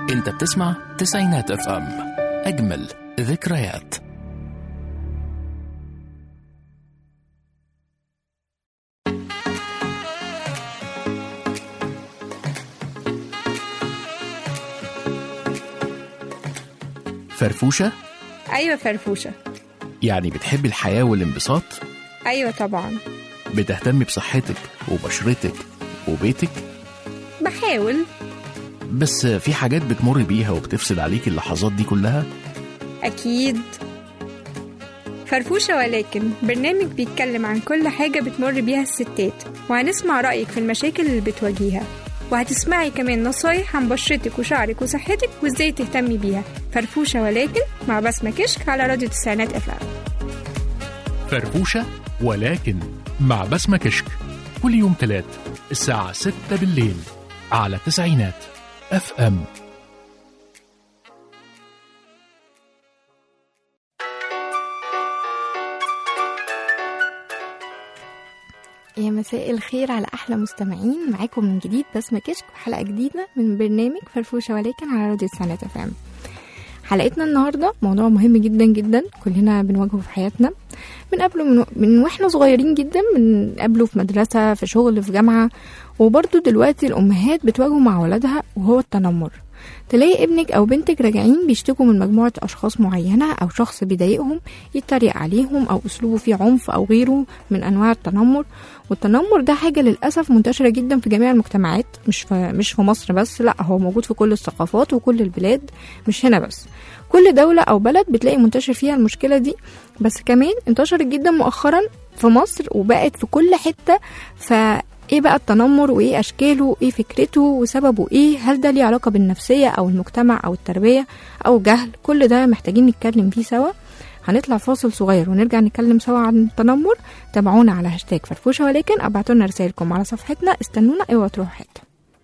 انت بتسمع تسعينات اف ام اجمل ذكريات فرفوشة أيوة فرفوشة يعني بتحبي الحياة والانبساط أيوة طبعا بتهتمي بصحتك وبشرتك وبيتك بحاول بس في حاجات بتمر بيها وبتفسد عليك اللحظات دي كلها أكيد فرفوشة ولكن برنامج بيتكلم عن كل حاجة بتمر بيها الستات وهنسمع رأيك في المشاكل اللي بتواجهها وهتسمعي كمان نصايح عن بشرتك وشعرك وصحتك وازاي تهتمي بيها فرفوشة ولكن مع بسمة كشك على راديو تسعينات اف ام فرفوشة ولكن مع بسمة كشك كل يوم تلات الساعة ستة بالليل على تسعينات اف ام يا مساء الخير على احلى مستمعين معاكم من جديد بسمة كشك وحلقه جديده من برنامج فرفوشه ولكن على راديو سنة فام حلقتنا النهارده موضوع مهم جدا جدا كلنا بنواجهه في حياتنا بنقابله من, من واحنا صغيرين جدا بنقابله في مدرسه في شغل في جامعه وبرضه دلوقتي الامهات بتواجهه مع ولادها وهو التنمر تلاقي ابنك او بنتك راجعين بيشتكوا من مجموعه اشخاص معينه او شخص بيضايقهم يتريق عليهم او اسلوبه فيه عنف او غيره من انواع التنمر والتنمر ده حاجه للاسف منتشره جدا في جميع المجتمعات مش في مش في مصر بس لا هو موجود في كل الثقافات وكل البلاد مش هنا بس كل دوله او بلد بتلاقي منتشر فيها المشكله دي بس كمان انتشرت جدا مؤخرا في مصر وبقت في كل حته ف ايه بقى التنمر وايه اشكاله ايه فكرته وسببه ايه هل ده ليه علاقه بالنفسيه او المجتمع او التربيه او جهل كل ده محتاجين نتكلم فيه سوا هنطلع فاصل صغير ونرجع نتكلم سوا عن التنمر تابعونا على هاشتاج فرفوشه ولكن ابعتوا لنا رسائلكم على صفحتنا استنونا اوعوا تروحوا حته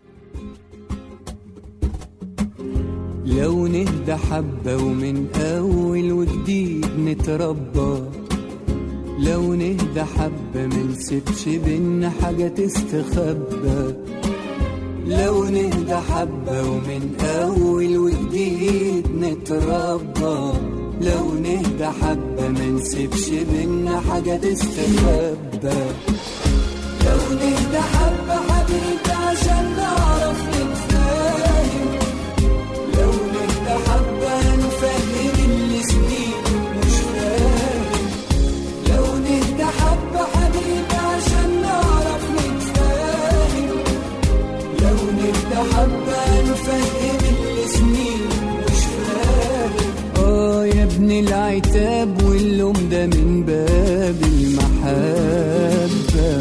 لو نهدى حبة ومن أول وجديد نتربى لو نهدى حبة منسيبش بينا حاجة تستخبى لو نهدى حبة ومن أول وجديد نتربى لو نهدى حبة منسيبش بينا حاجة تستخبى لو نهدى حبة حبيبي عشان نعرف نتفاهم لو نهدى حبة نفهم اللي سنين مش فاهم لو نهدى حبة حبيبي عشان نعرف نتفاهم لو نهدى حبة نفهم اللي سنين مش فاهم اه يا ابن العتاب واللوم ده من باب المحبة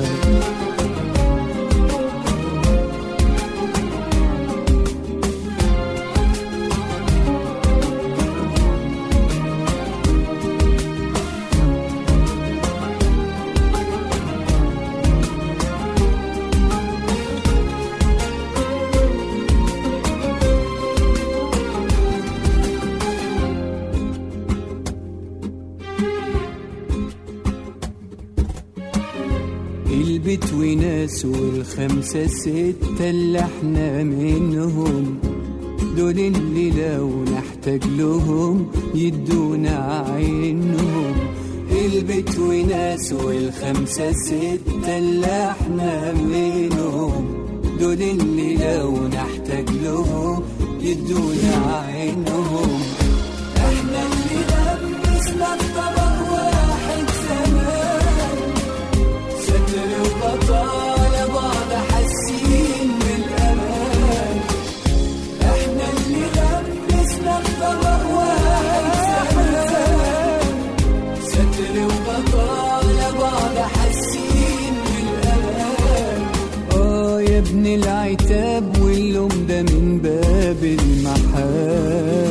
البيت وناس والخمسة ستة اللي احنا منهم دول اللي لو نحتاج لهم يدونا عينهم البيت وناس والخمسة ستة اللي احنا منهم دول اللي لو نحتاج لهم يدونا عينهم احنا اللي لبسنا الطبق واحد زمان ستر وبطالة بعض حاسين بالأمان احنا اللي لبسنا الطبق واحد زمان ستر وبطالة بعض حاسين بالأمان اه يا ابن العتاب واللوم ده من باب المحبة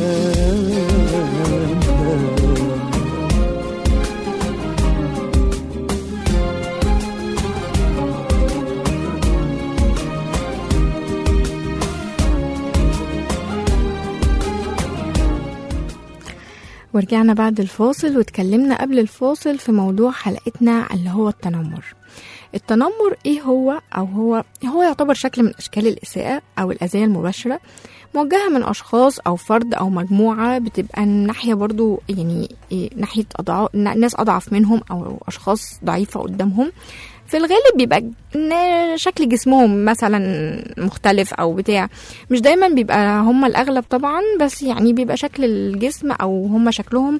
ورجعنا بعد الفاصل واتكلمنا قبل الفاصل في موضوع حلقتنا اللي هو التنمر التنمر ايه هو او هو هو يعتبر شكل من اشكال الاساءة او الاذية المباشرة موجهة من اشخاص او فرد او مجموعة بتبقى الناحية برضو يعني إيه ناحية أضعاف ناس اضعف منهم او اشخاص ضعيفة قدامهم في الغالب بيبقى إن شكل جسمهم مثلا مختلف او بتاع مش دايما بيبقى هم الاغلب طبعا بس يعني بيبقى شكل الجسم او هم شكلهم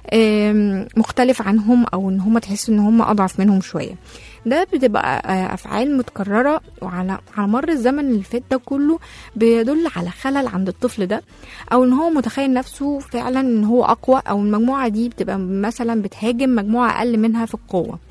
آم، مختلف عنهم او ان هم تحس ان هم اضعف منهم شويه ده بتبقى آه، افعال متكرره وعلى على مر الزمن اللي فات ده كله بيدل على خلل عند الطفل ده او ان هو متخيل نفسه فعلا ان هو اقوى او المجموعه دي بتبقى مثلا بتهاجم مجموعه اقل منها في القوه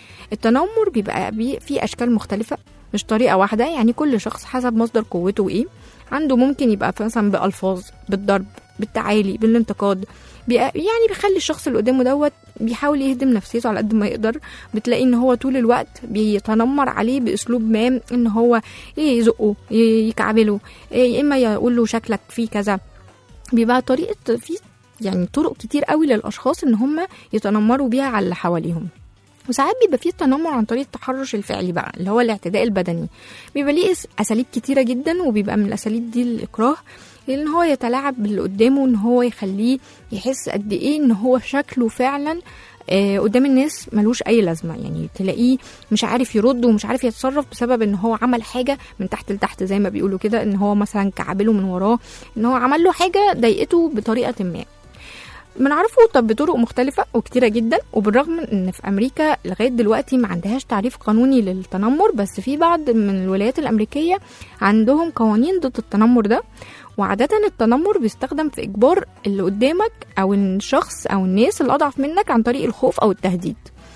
التنمر بيبقى بي في اشكال مختلفه مش طريقه واحده يعني كل شخص حسب مصدر قوته ايه عنده ممكن يبقى مثلا بالفاظ بالضرب بالتعالي بالانتقاد بي- يعني بيخلي الشخص اللي قدامه دوت بيحاول يهدم نفسيته على قد ما يقدر بتلاقي ان هو طول الوقت بيتنمر عليه باسلوب ما ان هو يزقه ي- يكعبله يا اما يقول له شكلك فيه كذا بيبقى طريقه في يعني طرق كتير قوي للاشخاص ان هم يتنمروا بيها على اللي حواليهم وساعات بيبقى فيه التنمر عن طريق التحرش الفعلي بقى اللي هو الاعتداء البدني بيبقى ليه أس- اساليب كتيره جدا وبيبقى من الاساليب دي الاكراه ان هو يتلاعب باللي قدامه ان هو يخليه يحس قد ايه ان هو شكله فعلا آه، قدام الناس ملوش اي لازمه يعني تلاقيه مش عارف يرد ومش عارف يتصرف بسبب ان هو عمل حاجه من تحت لتحت زي ما بيقولوا كده ان هو مثلا كعبله من وراه ان هو عمل له حاجه ضايقته بطريقه ما بنعرفه طب بطرق مختلفة وكتيرة جدا وبالرغم من ان في امريكا لغاية دلوقتي ما عندهاش تعريف قانوني للتنمر بس في بعض من الولايات الامريكية عندهم قوانين ضد التنمر ده وعادة التنمر بيستخدم في اجبار اللي قدامك او الشخص او الناس اللي اضعف منك عن طريق الخوف او التهديد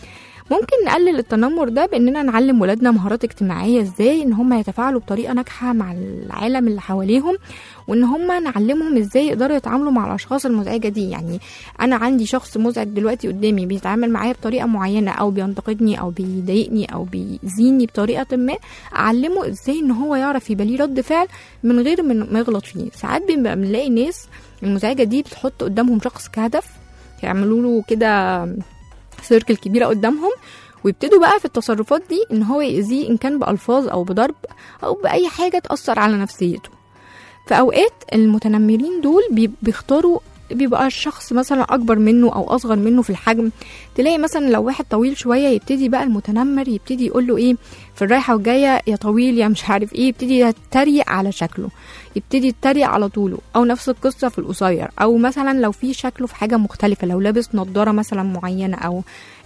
ممكن نقلل التنمر ده باننا نعلم ولادنا مهارات اجتماعيه ازاي ان هم يتفاعلوا بطريقه ناجحه مع العالم اللي حواليهم وان هم نعلمهم ازاي يقدروا يتعاملوا مع الاشخاص المزعجه دي يعني انا عندي شخص مزعج دلوقتي قدامي بيتعامل معايا بطريقه معينه او بينتقدني او بيضايقني او بيزيني بطريقه ما اعلمه ازاي ان هو يعرف يبقى ليه رد فعل من غير من ما يغلط فيه ساعات بنبقى بنلاقي ناس المزعجه دي بتحط قدامهم شخص كهدف يعملوا له كده سيركل كبيره قدامهم ويبتدوا بقى في التصرفات دي ان هو يأذيه ان كان بألفاظ او بضرب او بأي حاجه تأثر على نفسيته في اوقات المتنمرين دول بي- بيختاروا بيبقى الشخص مثلا اكبر منه او اصغر منه في الحجم تلاقي مثلا لو واحد طويل شويه يبتدي بقى المتنمر يبتدي يقول له ايه في الرايحه والجايه يا طويل يا مش عارف ايه يبتدي يتريق على شكله يبتدي يتريق على طوله او نفس القصه في القصير او مثلا لو في شكله في حاجه مختلفه لو لابس نظاره مثلا معينه او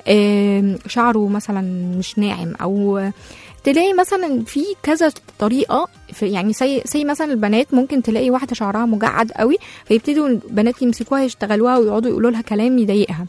آم، شعره مثلا مش ناعم او تلاقي مثلا في كذا طريقه في يعني زي زي مثلا البنات ممكن تلاقي واحده شعرها مجعد قوي فيبتدوا البنات يمسكوها يشتغلوها ويقعدوا يقولوا لها كلام يضايقها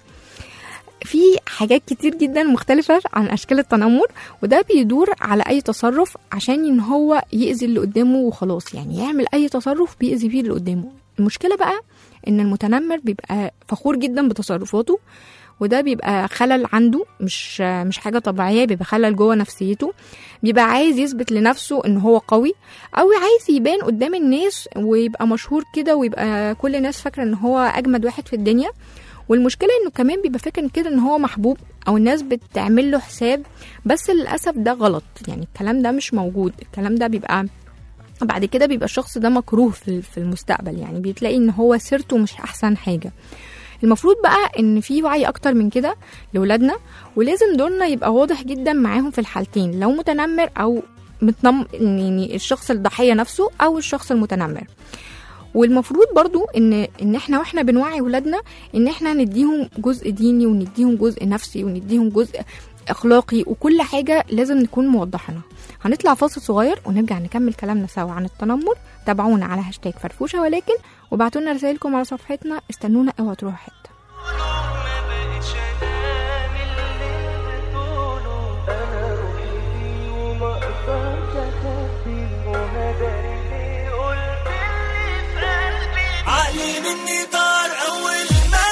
في حاجات كتير جدا مختلفة عن أشكال التنمر وده بيدور على أي تصرف عشان إن هو يأذي اللي قدامه وخلاص يعني يعمل أي تصرف بيأذي فيه اللي قدامه المشكلة بقى إن المتنمر بيبقى فخور جدا بتصرفاته وده بيبقى خلل عنده مش مش حاجه طبيعيه بيبقى خلل جوه نفسيته بيبقى عايز يثبت لنفسه ان هو قوي او عايز يبان قدام الناس ويبقى مشهور كده ويبقى كل الناس فاكره ان هو اجمد واحد في الدنيا والمشكله انه كمان بيبقى فاكر كده ان هو محبوب او الناس بتعمل له حساب بس للاسف ده غلط يعني الكلام ده مش موجود الكلام ده بيبقى بعد كده بيبقى الشخص ده مكروه في في المستقبل يعني بتلاقي ان هو سيرته مش احسن حاجه المفروض بقى ان في وعي اكتر من كده لاولادنا ولازم دورنا يبقى واضح جدا معاهم في الحالتين لو متنمر او متنم يعني الشخص الضحيه نفسه او الشخص المتنمر والمفروض برضو ان ان احنا واحنا بنوعي ولادنا ان احنا نديهم جزء ديني ونديهم جزء نفسي ونديهم جزء اخلاقي وكل حاجه لازم نكون موضحينها هنطلع فاصل صغير ونرجع نكمل كلامنا سوا عن التنمر تابعونا على هاشتاج فرفوشه ولكن وابعتوا لنا رسائلكم على صفحتنا استنونا اوعوا تروحوا حته ما بقتش انام اللي بتقوله انا روحي فيه وما اقدرش اخبيه وهدري ليه قلت اللي في قلبي عقلي مني طار اول ما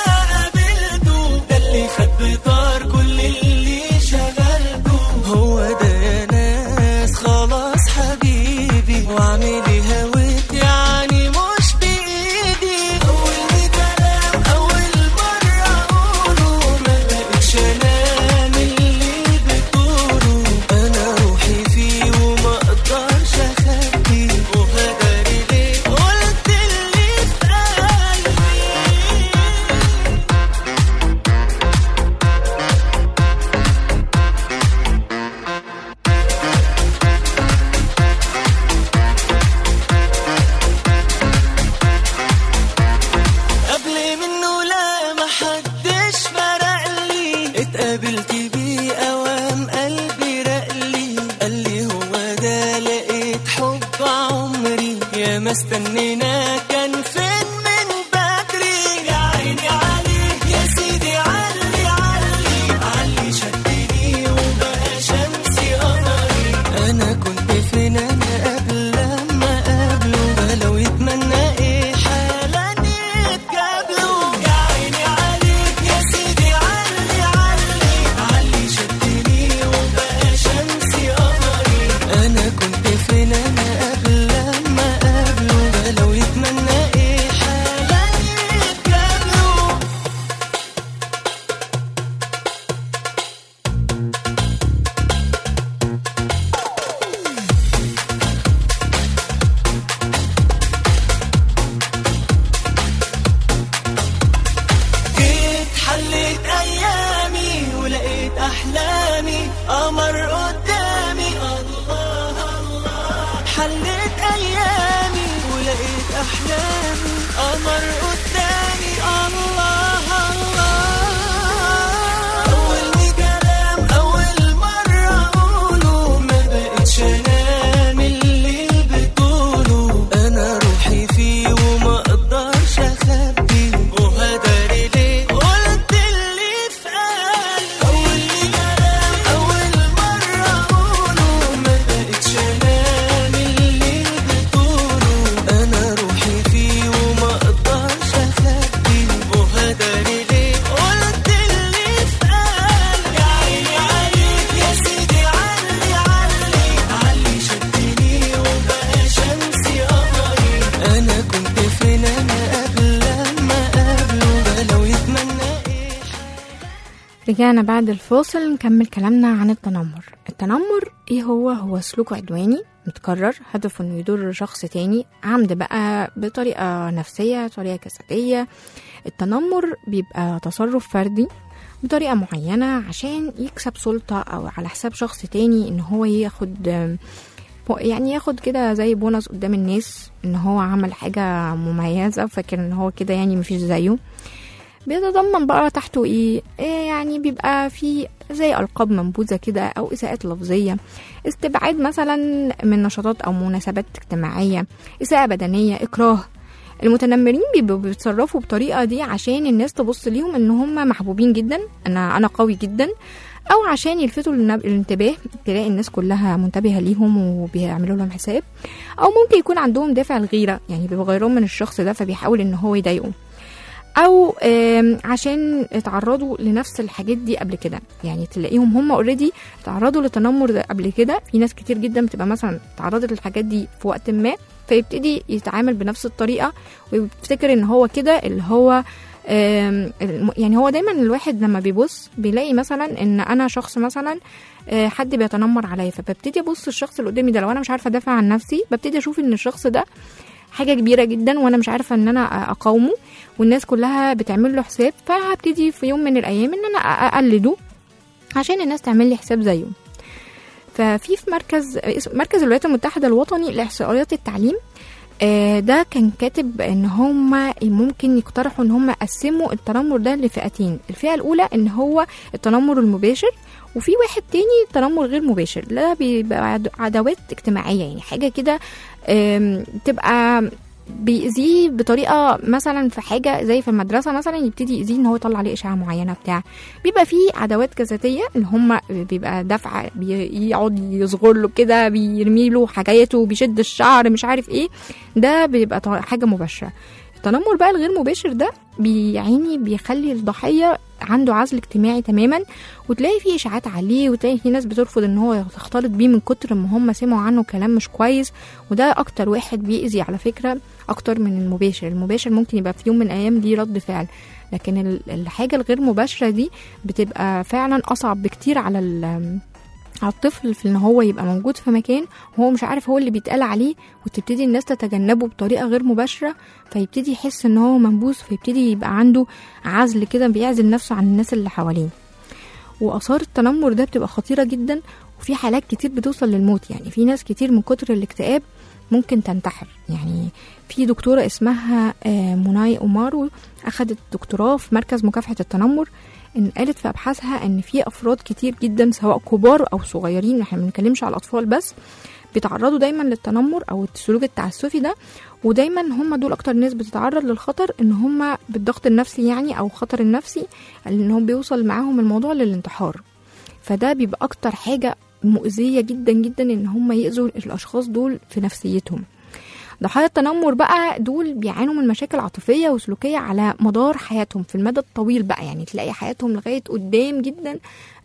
قابلته ده اللي خد بطار كل اللي شغلته هو ده يا ناس خلاص حبيبي واعملي هويت يعني مش بايدي اول كلام اول ما عمري يا ما استنينا كان فين من بدري يا عيني عليك يا سيدي علي علي علي شدني وبقى شمسي قمري انا كنت فين انا قبل لما قابله لو يتمنى ايه حالا يتقابلوا يا عيني عليك يا سيدي علي علي علي شدني وبقى شمسي قمري انا كنت فين انا قبل لما قابله لو يتمنى ايه حالا يتقابلوا جيت حليت ايامي ولقيت احلامي قمر قدامي الله الله حليت ايامي ولقيت احلامي قمر قدامي الله الله اول كلام اول مره اقوله ما بقتش انام اللي بتقوله انا روحي فيه وما اقدرش اخبي وهداري ليه قلت اللي في قلبي اول كلام اول مره اقوله ما بقتش انام اللي بتقوله انا روحي فيه وما اقدرش اخبي وهداري ليه قلت اللي في قلبي يا عيني عليك يا سيدي علي علي علي شدني وبقى شمسي قمري انا كنت فين انا قبل لما قابله لو يتمنى ايه رجعنا بعد الفاصل نكمل كلامنا عن التنمر التنمر ايه هو هو سلوك عدواني متكرر هدفه انه يضر شخص تاني عمد بقى بطريقة نفسية طريقة جسدية التنمر بيبقى تصرف فردي بطريقة معينة عشان يكسب سلطة أو على حساب شخص تاني إن هو ياخد يعني ياخد كده زي بونص قدام الناس إن هو عمل حاجة مميزة فاكر إن هو كده يعني مفيش زيه بيتضمن بقى تحته ايه, إيه يعني بيبقى في زي القاب منبوذه كده او اساءات لفظيه استبعاد مثلا من نشاطات او مناسبات اجتماعيه اساءه بدنيه اكراه المتنمرين بيبقوا بيتصرفوا بطريقه دي عشان الناس تبص ليهم ان هم محبوبين جدا انا انا قوي جدا او عشان يلفتوا النب- الانتباه تلاقي الناس كلها منتبهه ليهم وبيعملوا لهم حساب او ممكن يكون عندهم دافع الغيره يعني بيبقوا غيرهم من الشخص ده فبيحاول ان هو يضايقه او آم، عشان اتعرضوا لنفس الحاجات دي قبل كده يعني تلاقيهم هم اوريدي اتعرضوا للتنمر ده قبل كده في ناس كتير جدا بتبقى مثلا اتعرضت للحاجات دي في وقت ما فيبتدي يتعامل بنفس الطريقه ويفتكر ان هو كده اللي هو آم، الم- يعني هو دايما الواحد لما بيبص بيلاقي مثلا ان انا شخص مثلا آه، حد بيتنمر عليا فببتدي ابص الشخص اللي قدامي ده لو انا مش عارفه ادافع عن نفسي ببتدي اشوف ان الشخص ده حاجه كبيره جدا وانا مش عارفه ان انا اقاومه والناس كلها بتعمل له حساب فهبتدي في يوم من الايام ان انا اقلده عشان الناس تعمل لي حساب زيه ففي في مركز اسم- مركز الولايات المتحده الوطني لاحصائيات التعليم آه، ده كان كاتب ان هم ممكن يقترحوا ان هم يقسموا التنمر ده لفئتين الفئه الاولى ان هو التنمر المباشر وفي واحد تاني تنمر غير مباشر ده بيبقى عد- عداوات اجتماعيه يعني حاجه كده آم، تبقى بيأذيه بطريقة مثلا في حاجة زي في المدرسة مثلا يبتدي يأذيه ان هو يطلع عليه إشاعة معينة بتاع بيبقى فيه عداوات جسدية اللي هم بيبقى دفع بيقعد يصغر له كده بيرمي له حاجاته بيشد الشعر مش عارف ايه ده بيبقى ط- حاجة مباشرة التنمر بقى الغير مباشر ده بيعيني بيخلي الضحية عنده عزل اجتماعي تماما وتلاقي فيه اشاعات عليه وتلاقي في ناس بترفض ان هو يختلط بيه من كتر ما هم سمعوا عنه كلام مش كويس وده اكتر واحد بيأذي على فكرة اكتر من المباشر المباشر ممكن يبقى في يوم من الايام ليه رد فعل لكن ال- الحاجة الغير مباشرة دي بتبقى فعلا اصعب بكتير على ال- على الطفل في ان هو يبقى موجود في مكان وهو مش عارف هو اللي بيتقال عليه وتبتدي الناس تتجنبه بطريقه غير مباشره فيبتدي يحس ان هو منبوذ فيبتدي يبقى عنده عزل كده بيعزل نفسه عن الناس اللي حواليه واثار التنمر ده بتبقى خطيره جدا وفي حالات كتير بتوصل للموت يعني في ناس كتير من كتر الاكتئاب ممكن تنتحر يعني في دكتورة اسمها آه، مناي أمارو أخدت دكتوراه في مركز مكافحة التنمر إن قالت في أبحاثها إن في أفراد كتير جدا سواء كبار أو صغيرين احنا ما بنتكلمش على الأطفال بس بيتعرضوا دايما للتنمر او السلوك التعسفي ده ودايما هم دول اكتر ناس بتتعرض للخطر ان هم بالضغط النفسي يعني او الخطر النفسي ان هم بيوصل معاهم الموضوع للانتحار فده بيبقى اكتر حاجه مؤذيه جدا جدا ان هم يأذوا الاشخاص دول في نفسيتهم ضحايا التنمر بقى دول بيعانوا من مشاكل عاطفيه وسلوكيه على مدار حياتهم في المدى الطويل بقى يعني تلاقي حياتهم لغايه قدام جدا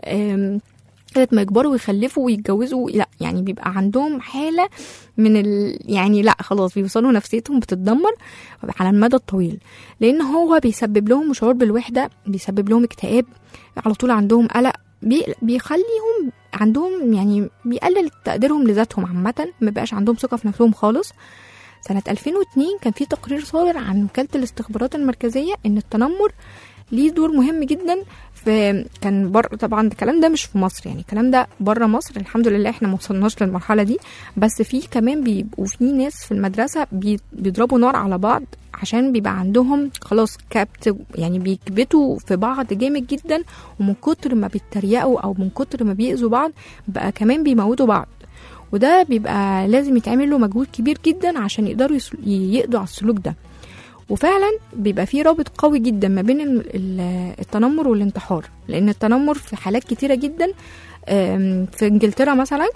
أم، لغايه ما يكبروا ويخلفوا ويتجوزوا لا يعني بيبقى عندهم حاله من ال... يعني لا خلاص بيوصلوا نفسيتهم بتتدمر على المدى الطويل لان هو بيسبب لهم شعور بالوحده بيسبب لهم اكتئاب على طول عندهم قلق بي... بيخليهم عندهم يعني بيقلل تقديرهم لذاتهم عامه ما بقاش عندهم ثقه في نفسهم خالص سنة 2002 كان في تقرير صادر عن وكالة الاستخبارات المركزية إن التنمر ليه دور مهم جدا في كان بر طبعا الكلام ده مش في مصر يعني الكلام ده بره مصر الحمد لله احنا ما وصلناش للمرحله دي بس في كمان بيبقوا في ناس في المدرسه بي- بيضربوا نار على بعض عشان بيبقى عندهم خلاص كبت يعني بيكبتوا في بعض جامد جدا ومن كتر ما بيتريقوا او من كتر ما بيأذوا بعض بقى كمان بيموتوا بعض وده بيبقى لازم يتعمل له مجهود كبير جدا عشان يقدروا يسل- يقضوا على السلوك ده وفعلا بيبقى في رابط قوي جدا ما بين ال- ال- التنمر والانتحار لان التنمر في حالات كتيره جدا آم، في انجلترا مثلا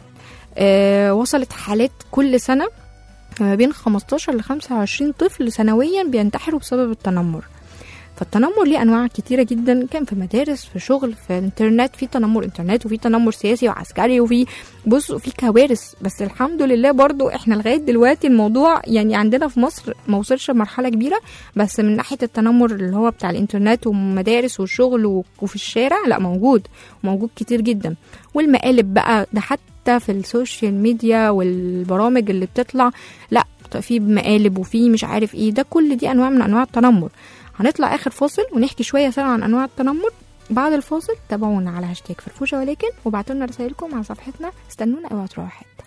آه، وصلت حالات كل سنه ما بين 15 ل 25 طفل سنويا بينتحروا بسبب التنمر فالتنمر ليه انواع كتيره جدا كان في مدارس في شغل في انترنت في تنمر انترنت وفي تنمر سياسي وعسكري وفي بص في كوارث بس الحمد لله برضو احنا لغايه دلوقتي الموضوع يعني عندنا في مصر ما وصلش لمرحله كبيره بس من ناحيه التنمر اللي هو بتاع الانترنت والمدارس والشغل و- وفي الشارع لا موجود موجود كتير جدا والمقالب بقى ده حتى في السوشيال ميديا والبرامج اللي بتطلع لا في مقالب وفي مش عارف ايه ده كل دي انواع من انواع التنمر هنطلع اخر فاصل ونحكي شويه سوا عن انواع التنمر بعد الفاصل تابعونا على هاشتاج فرفوشه ولكن وابعتوا لنا رسائلكم على صفحتنا استنونا اوعوا تروحوا حته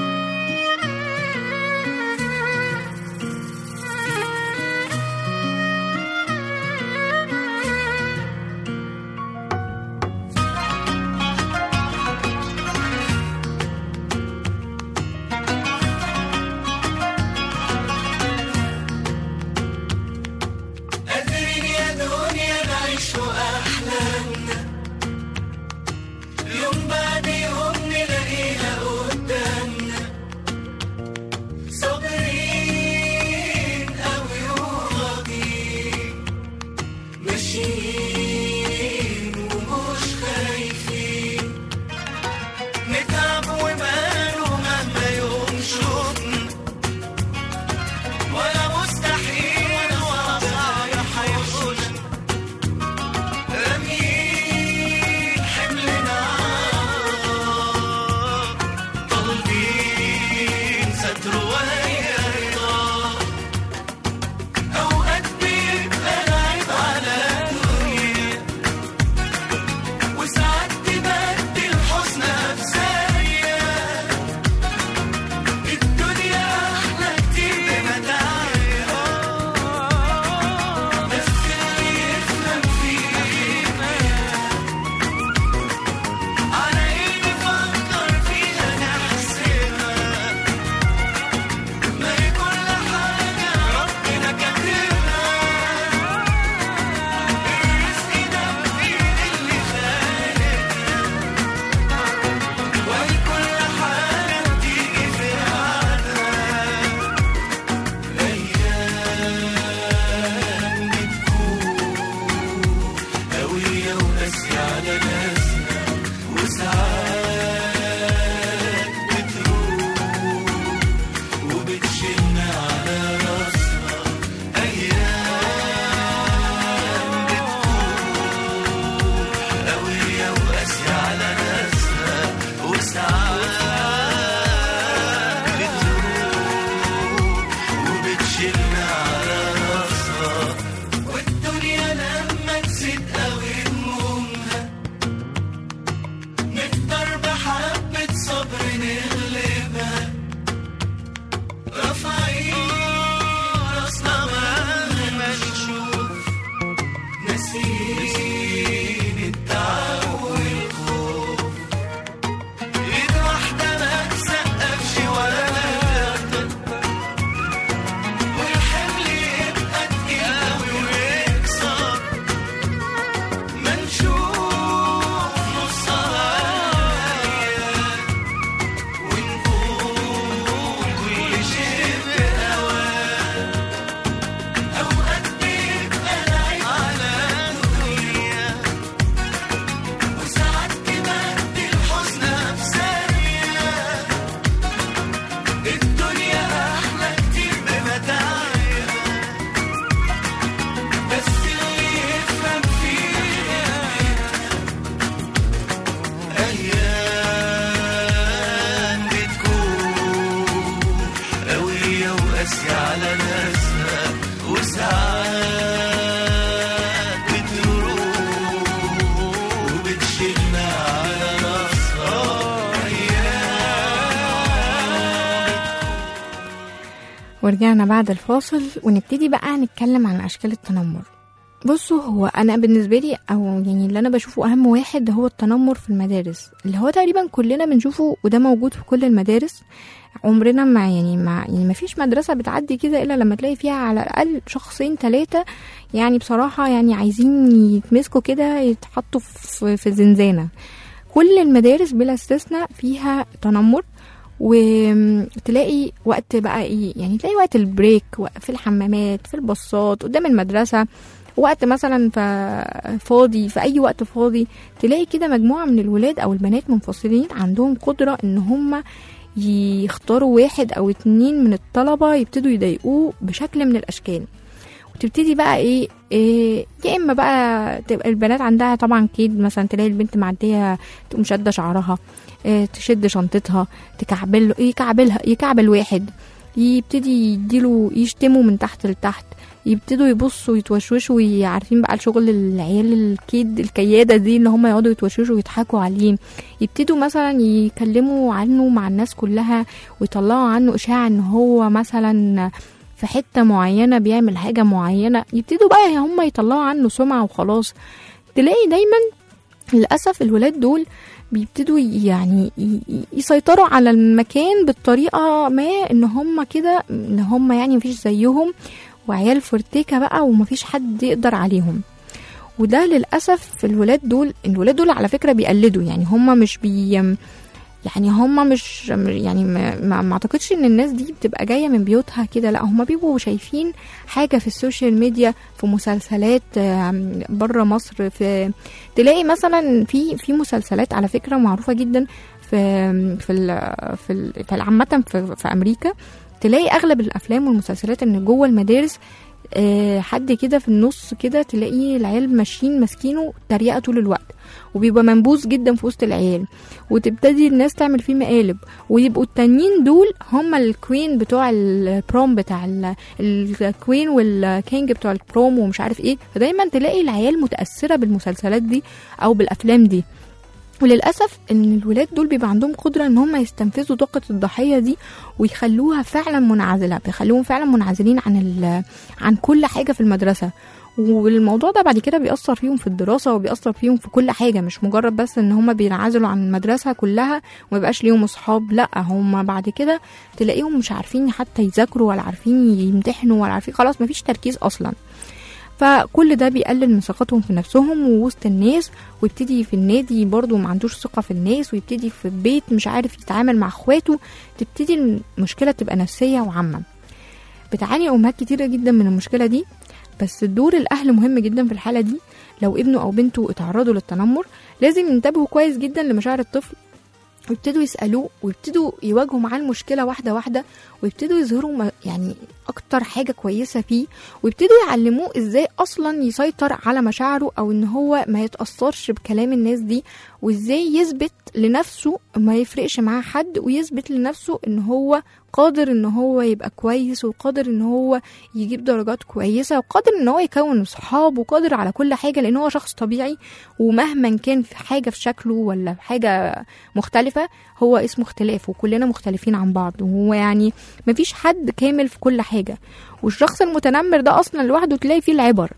قادرين يا دنيا نعيش أحلامنا يوم بعد يوم نلاقيها قدامنا راسي على ناسها وساعات بتروح وبتشيلنا على راسها ورجعنا بعد الفاصل ونبتدي بقى نتكلم عن أشكال التنمر بصوا هو أنا بالنسبة لي أو يعني اللي أنا بشوفه أهم واحد هو التنمر في المدارس اللي هو تقريبا كلنا بنشوفه وده موجود في كل المدارس عمرنا ما يعني ما يعني ما فيش مدرسة بتعدي كده إلا لما تلاقي فيها على الأقل شخصين ثلاثة يعني بصراحة يعني عايزين يتمسكوا كده يتحطوا في في زنزانة كل المدارس بلا استثناء فيها تنمر وتلاقي وقت بقى ايه يعني تلاقي وقت البريك وق- في الحمامات في الباصات قدام المدرسة وقت مثلا ف- فاضي في اي وقت فاضي تلاقي كده مجموعة من الولاد او البنات منفصلين عندهم قدرة ان هم يختاروا واحد او اتنين من الطلبة يبتدوا يضايقوه بشكل من الاشكال وتبتدي بقى ايه, إيه يا اما بقى تبقى البنات عندها طبعا كيد مثلا تلاقي البنت معديه تقوم شاده شعرها إيه تشد شنطتها تكعبل يكعبلها يكعبل واحد يبتدي يديله يشتمه من تحت لتحت يبتدوا يبصوا يتوشوشوا عارفين بقى الشغل العيال الكيد الكياده دي اللي هم يقعدوا يتوشوشوا ويضحكوا عليه يبتدوا مثلا يكلموا عنه مع الناس كلها ويطلعوا عنه اشاعه ان هو مثلا في حته معينه بيعمل حاجه معينه يبتدوا بقى هم يطلعوا عنه سمعه وخلاص تلاقي دايما للاسف الولاد دول بيبتدوا يعني ي- ي- يسيطروا على المكان بالطريقه ما ان هم كده ان هم يعني مفيش زيهم وعيال فرتكه بقى ومفيش حد يقدر عليهم وده للاسف الولاد دول الولاد دول على فكره بيقلدوا يعني هم مش بي يعني هم مش يعني ما, ما ما اعتقدش ان الناس دي بتبقى جايه من بيوتها كده لا هم بيبقوا شايفين حاجه في السوشيال ميديا في مسلسلات بره مصر في تلاقي مثلا في في مسلسلات على فكره معروفه جدا في في ال في ال في عامه في, في امريكا تلاقي اغلب الافلام والمسلسلات ان جوه المدارس آه، حد كده في النص كده تلاقيه العيال ماشيين ماسكينه تريقه طول الوقت وبيبقى منبوذ جدا في وسط العيال وتبتدي الناس تعمل فيه مقالب ويبقوا التانيين دول هم الكوين بتوع البروم بتاع ال- الكوين والكينج بتوع البروم ومش عارف ايه فدايما تلاقي العيال متاثره بالمسلسلات دي او بالافلام دي وللاسف ان الولاد دول بيبقى عندهم قدره ان هم يستنفذوا طاقه الضحيه دي ويخلوها فعلا منعزله بيخلوهم فعلا منعزلين عن ال- عن كل حاجه في المدرسه والموضوع ده بعد كده بيأثر فيهم في الدراسة وبيأثر فيهم في كل حاجة مش مجرد بس ان هما بينعزلوا عن المدرسة كلها وميبقاش ليهم اصحاب لا هما بعد كده تلاقيهم مش عارفين حتى يذاكروا ولا عارفين يمتحنوا ولا عارفين خلاص مفيش تركيز اصلا فكل ده بيقلل من ثقتهم في نفسهم ووسط الناس ويبتدي في النادي برضو ما عندوش ثقة في الناس ويبتدي في البيت مش عارف يتعامل مع اخواته تبتدي المشكلة تبقى نفسية وعامة بتعاني امهات كتيرة جدا من المشكلة دي بس دور الاهل مهم جدا في الحالة دي لو ابنه او بنته اتعرضوا للتنمر لازم ينتبهوا كويس جدا لمشاعر الطفل ويبتدوا يسألوه ويبتدوا يواجهوا معاه المشكلة واحدة واحدة ويبتدوا يظهروا ما- يعني أكتر حاجة كويسة فيه ويبتدوا يعلموه إزاي أصلا يسيطر على مشاعره أو إن هو ما يتأثرش بكلام الناس دي وإزاي يثبت لنفسه ما يفرقش معاه حد ويثبت لنفسه إن هو قادر إن هو يبقى كويس وقادر إن هو يجيب درجات كويسة وقادر إن هو يكون صحاب وقادر على كل حاجة لأن هو شخص طبيعي ومهما كان في حاجة في شكله ولا في حاجة مختلفة هو اسمه اختلاف وكلنا مختلفين عن بعض وهو يعني مفيش حد كامل في كل حاجة والشخص المتنمر ده أصلا لوحده تلاقي فيه العبر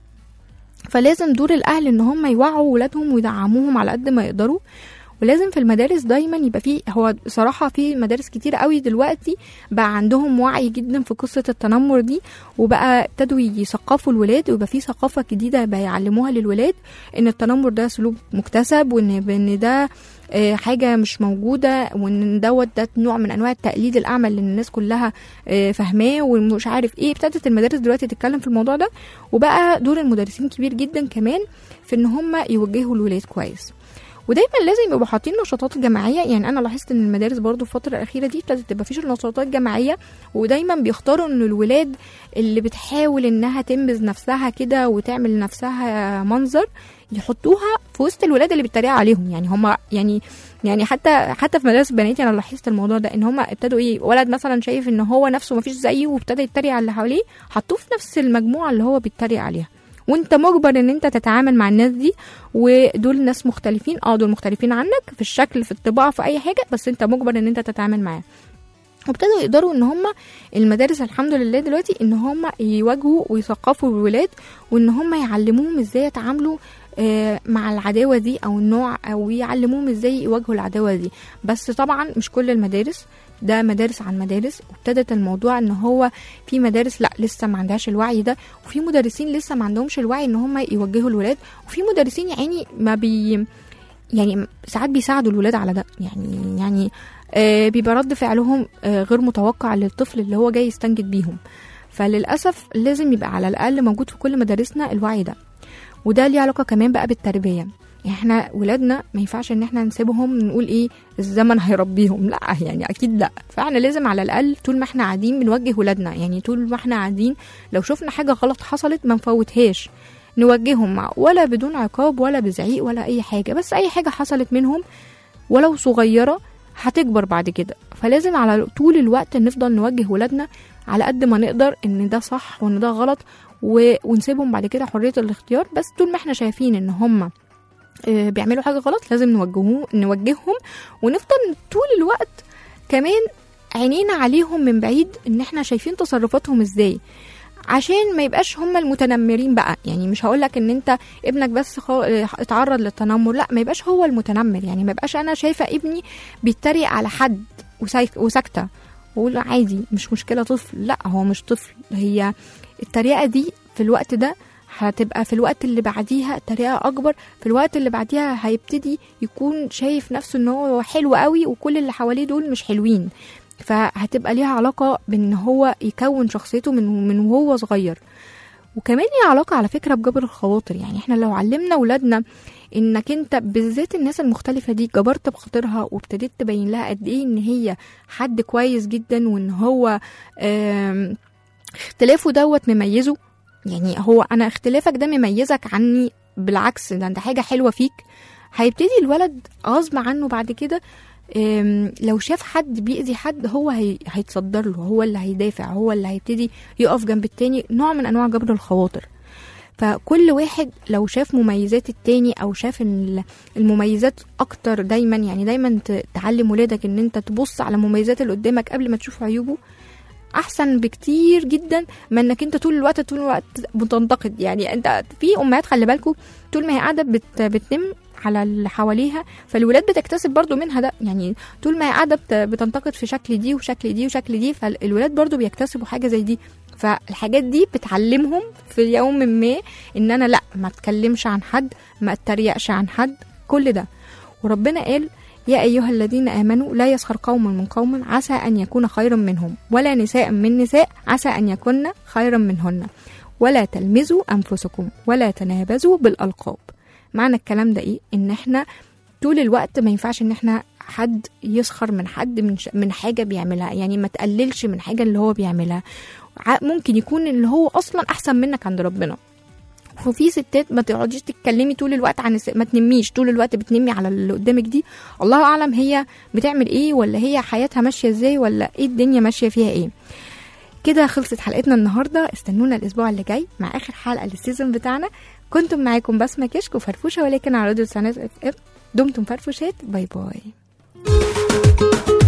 فلازم دور الأهل إن هم يوعوا ولادهم ويدعموهم على قد ما يقدروا ولازم في المدارس دايما يبقى فيه هو صراحة في مدارس كتير قوي دلوقتي بقى عندهم وعي جدا في قصة التنمر دي وبقى ابتدوا يثقفوا الولاد ويبقى في ثقافة جديدة بقى يعلموها للولاد ان التنمر ده سلوك مكتسب وان ان ده آه، حاجة مش موجودة وان دوت ده نوع من انواع التقليد الاعمى اللي الناس كلها آه، فاهماه ومش عارف ايه ابتدت المدارس دلوقتي تتكلم في الموضوع ده وبقى دور المدرسين كبير جدا كمان في ان هم يوجهوا الولاد كويس ودايما لازم يبقوا حاطين نشاطات جماعيه يعني انا لاحظت ان المدارس برضو في الفتره الاخيره دي ابتدت تبقى فيش نشاطات جماعيه ودايما بيختاروا ان الولاد اللي بتحاول انها تنبذ نفسها كده وتعمل نفسها منظر يحطوها في وسط الولاد اللي بيتريقوا عليهم يعني هم يعني يعني حتى حتى في مدارس بناتي انا لاحظت الموضوع ده ان هم ابتدوا ايه ولد مثلا شايف ان هو نفسه مفيش زيه وابتدى يتريق على اللي حواليه حطوه في نفس المجموعه اللي هو بيتريق عليها وانت مجبر ان انت تتعامل مع الناس دي ودول ناس مختلفين اه دول مختلفين عنك في الشكل في الطباع في اي حاجه بس انت مجبر ان انت تتعامل معاهم وابتدوا يقدروا ان هم المدارس الحمد لله دلوقتي ان هم يواجهوا ويثقفوا الولاد وان هم يعلموهم ازاي يتعاملوا آه، مع العداوه دي او النوع او يعلموهم ازاي يواجهوا العداوه دي بس طبعا مش كل المدارس ده مدارس عن مدارس وابتدت الموضوع ان هو في مدارس لا لسه ما عندهاش الوعي ده وفي مدرسين لسه ما عندهمش الوعي ان هم يوجهوا الولاد وفي مدرسين يا عيني ما بي يعني ساعات بيساعدوا الولاد على ده يعني يعني آه بيبقى رد فعلهم آه غير متوقع للطفل اللي هو جاي يستنجد بيهم فللاسف لازم يبقى على الاقل موجود في كل مدارسنا الوعي ده وده ليه علاقه كمان بقى بالتربيه يعني احنا ولادنا ما ينفعش ان احنا نسيبهم نقول ايه الزمن هيربيهم لا يعني اكيد لا فاحنا لازم على الاقل طول ما احنا قاعدين بنوجه ولادنا يعني طول ما احنا قاعدين لو شفنا حاجه غلط حصلت ما نفوتهاش نوجههم مع ولا بدون عقاب ولا بزعيق ولا اي حاجه بس اي حاجه حصلت منهم ولو صغيره هتكبر بعد كده فلازم على طول الوقت نفضل نوجه ولادنا على قد ما نقدر ان ده صح وان ده غلط و... ونسيبهم بعد كده حريه الاختيار بس طول ما احنا شايفين ان هم آه، بيعملوا حاجه غلط لازم نوجهه نوجههم ونفضل طول الوقت كمان عينينا عليهم من بعيد ان احنا شايفين تصرفاتهم ازاي عشان ما يبقاش هم المتنمرين بقى يعني مش هقولك ان انت ابنك بس خو... اه، اتعرض للتنمر لا ما يبقاش هو المتنمر يعني ما يبقاش انا شايفه ابني بيتريق على حد وسايك... وساكته واقول عادي مش مشكله طفل لا هو مش طفل هي التريقه دي في الوقت ده هتبقى في الوقت اللي بعديها تريقه اكبر في الوقت اللي بعديها هيبتدي يكون شايف نفسه ان هو حلو قوي وكل اللي حواليه دول مش حلوين فهتبقى ليها علاقه بان هو يكون شخصيته من من وهو صغير وكمان ليها علاقه على فكره بجبر الخواطر يعني احنا لو علمنا ولادنا انك انت بالذات الناس المختلفه دي جبرت بخاطرها وابتديت تبين لها قد ايه ان هي حد كويس جدا وان هو آم، اختلافه دوت مميزه يعني هو انا اختلافك ده مميزك عني بالعكس ده انت حاجه حلوه فيك هيبتدي الولد غصب عنه بعد كده أم، لو شاف حد بيأذي حد هو هي... هيتصدر له هو اللي هيدافع هو اللي هيبتدي يقف جنب التاني نوع من انواع جبر الخواطر فكل واحد لو شاف مميزات التاني او شاف إن المميزات اكتر دايما يعني دايما ت- تعلم ولادك ان انت تبص على مميزات اللي قدامك قبل ما تشوف عيوبه احسن بكتير جدا من انك انت طول الوقت طول الوقت بتنتقد يعني انت في امهات خلي بالكم طول ما هي قاعده بت بتنم على اللي حواليها فالولاد بتكتسب برضو منها ده يعني طول ما هي قاعده بت- بتنتقد في شكل دي وشكل دي وشكل دي فالولاد برضو بيكتسبوا حاجه زي دي فالحاجات دي بتعلمهم في يوم ما ان انا لا ما اتكلمش عن حد ما اتريقش عن حد كل ده وربنا قال يا أيها الذين آمنوا لا يسخر قوم من قوم عسى أن يكون خيرا منهم ولا نساء من نساء عسى أن يكون خيرا منهن ولا تلمزوا أنفسكم ولا تنابزوا بالألقاب معنى الكلام ده إيه؟ إن إحنا طول الوقت ما ينفعش إن إحنا حد يسخر من حد من ش... من حاجة بيعملها يعني ما تقللش من حاجة اللي هو بيعملها ع- ممكن يكون اللي هو أصلا أحسن منك عند ربنا وفي ستات ما تقعديش تتكلمي طول الوقت عن الس... ما تنميش طول الوقت بتنمي على اللي قدامك دي الله اعلم هي بتعمل ايه ولا هي حياتها ماشيه ازاي ولا ايه الدنيا ماشيه فيها ايه كده خلصت حلقتنا النهارده استنونا الاسبوع اللي جاي مع اخر حلقه للسيزون بتاعنا كنتم معاكم بسمه كشك وفرفوشه ولكن على راديو سنات اف ام دمتم فرفوشات باي باي